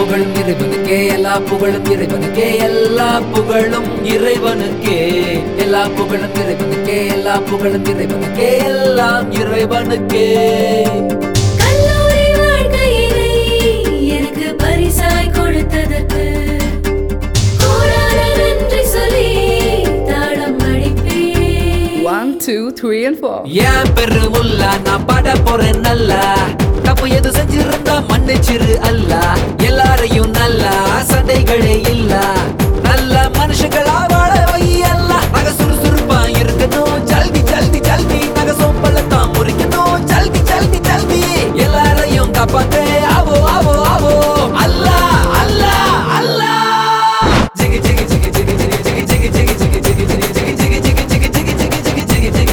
புகழும் இறைவனுக்கே எல்லா புகழும் இறைவனுக்கே எல்லா புகழும் இறைவனுக்கே எல்லா புகழும் இறைவனுக்கே எல்லா புகழும் இறைவனுக்கே எல்லாம் இறைவனுக்கே கல்லூரி வாழ்க்கையினை எனக்கு பரிசாய் கொடுத்ததற்கு கோடான நன்றி சொல்லி தாளம் அடிப்பேன் One, two, three, and four. ஏன் பெருமுல்லா நான் பாட போறேன் நல்லா தப்பு எது செஞ்சிருந்தா மன்னிச்சிரு அல்ல எல்லாரையும் நல்லா சண்டைகளே இல்ல நல்ல மனுஷங்களா வாழ வை அல்ல நக சுறுசுறுப்பா இருக்கணும் ஜல்தி ஜல்தி ஜல்தி நக சோம்பலத்தான் முறிக்கணும் ஜல்தி ஜல்தி ஜல்தி எல்லாரையும் காப்பாத்து ஆவோ ஆவோ ஆவோ அல்லா அல்லா அல்லா ஜிகி ஜிகி ஜிகி ஜிகி ஜிகி ஜிகி ஜிகி ஜிகி ஜிகி ஜிகி ஜிகி ஜிகி ஜிகி ஜிகி ஜிகி ஜிகி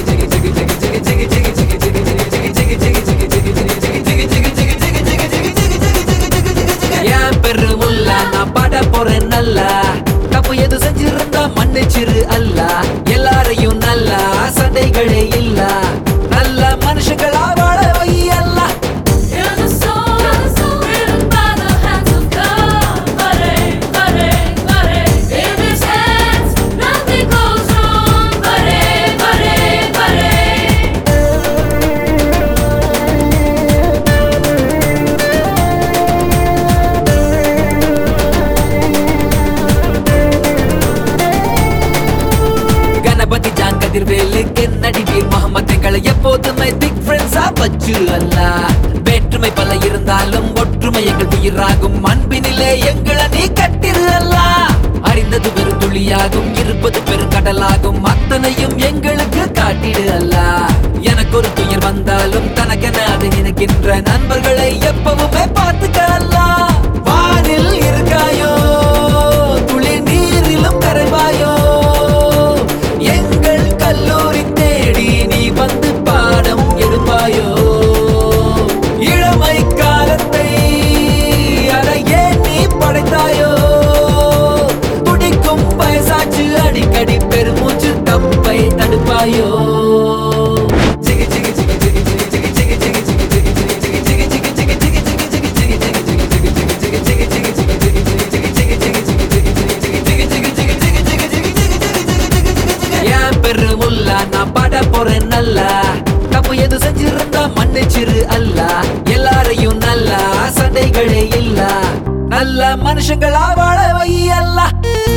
என் பெருமுல்லா நான் பாட போறேன் நல்லா தப்பு எது செஞ்சிருந்தா மன்னிச்சிரு அல்ல எல்லாரையும் நல்லா சண்டைகளே இல்ல நல்ல மனுஷங்களா வாழ வை அல்ல Hear the song written by the hands of God. Hare, hare, hare. In His hands, nothing goes wrong. Hare, hare, hare. Ganapathi Jangathirvelu Kennedy Veer Muhammad எங்களை எப்போதுமே திக் ஃப்ரெண்ட்ஸா வச்சு அல்ல வேற்றுமை பல இருந்தாலும் ஒற்றுமை எங்கள் உயிராகும் அன்பினிலே எங்களை நீ கட்டிரு அல்ல அறிந்தது பெரும் துளியாகும் இருப்பது பெருங்கடலாகும் அத்தனையும் எங்களுக்கு காட்டிடு அல்ல எனக்கு ஒரு துயர் வந்தாலும் தனக்கென அதை நினைக்கின்ற நண்பர்களை எப்பவுமே பார்த்துக்க அல்ல வானில் இருக்காயோ துளி நீரிலும் கரைவாயோ எங்கள் கல்லூரி தேடி நீ வந்து பாடம் எடுப்பாயோ இளமை காலத்தை அதையே நீ படைத்தாயோ துடிக்கும் வயசாச்சு அடிக்கடி பெருமூச்சு தப்பை தடுப்பாயோ ஜிகி ஜிகி ஜிகி ஜிகி ஜிகி ஜிகி ஜிகி ஜிகி ஜிகி ஜிகி ஜிகி ஜிகி ஜிகி ஜிகி ஜிகி ஜிகி ஜிகி ஜிகி என் பெருமுல்லா நான் பாட போறேன் நல்லா தப்பு எது செஞ்சிருந்தா மன்னிச்சிரு அல்ல எல்லாரையும் நல்லா சண்டைகளே இல்ல நல்ல மனுஷங்களா வாழ வை அல்ல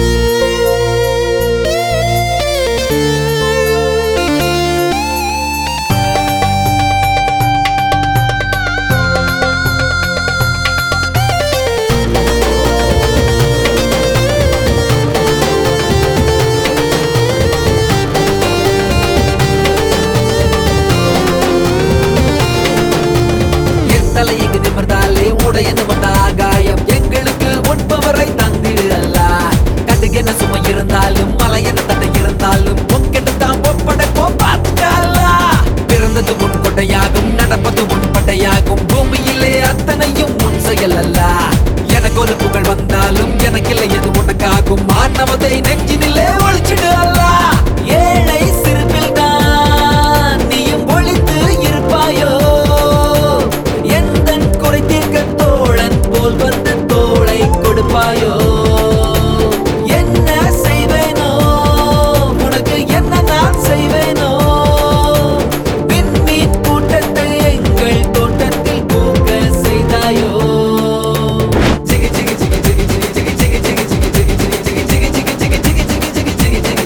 என் தலையங்கு நிமிர்ந்தாலே உடையது வந்த ஆகாயம் எங்களுக்கு உண்பவரை தந்திடு அல்ல கட்டுக்கு என்ன சுமை இருந்தாலும் மலை என்ன தடை இருந்தாலும் உங்ககிட்ட தான் ஒப்படைப்போம் பார்த்துக்கல்லா பிறந்தது உன் கொட்டையாகும் நடப்பது உன் பட்டையாகும் பூமியிலே அத்தனையும் உன் செயல் அல்ல எனக்கு ஒரு புகழ் வந்தாலும் எனக்கில்லை எது உனக்காகும் மாணவதை நெஞ்சினிலே ஒழிச்சிடு அல்ல ஏழை சிறுமில் தான் நீயும் ஒழித்து இருப்பாயோ எந்தன் குறை தீர்க்க தோழன் போல் வந்து தோளை கொடுப்பாயோ என்ன செய்வேனோ உனக்கு என்ன நான் செய்வேனோ விண்மீன் கூட்டத்தை எங்கள் தோட்டத்தில் பூக்க செய்தாயோ ஜிகி ஜிகி ஜிகி ஜிகி ஜிகி ஜிகி ஜிகி ஜிகி ஜிகி ஜிகி ஜிகி ஜிகி ஜிகி ஜிகி ஜிகி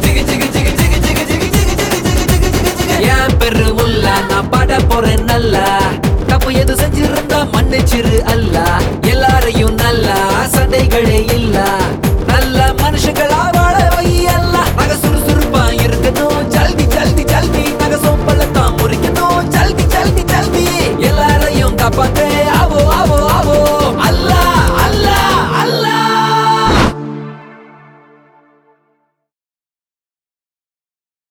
என் பெருமுல்லா நான் பாட போறேன் நல்லா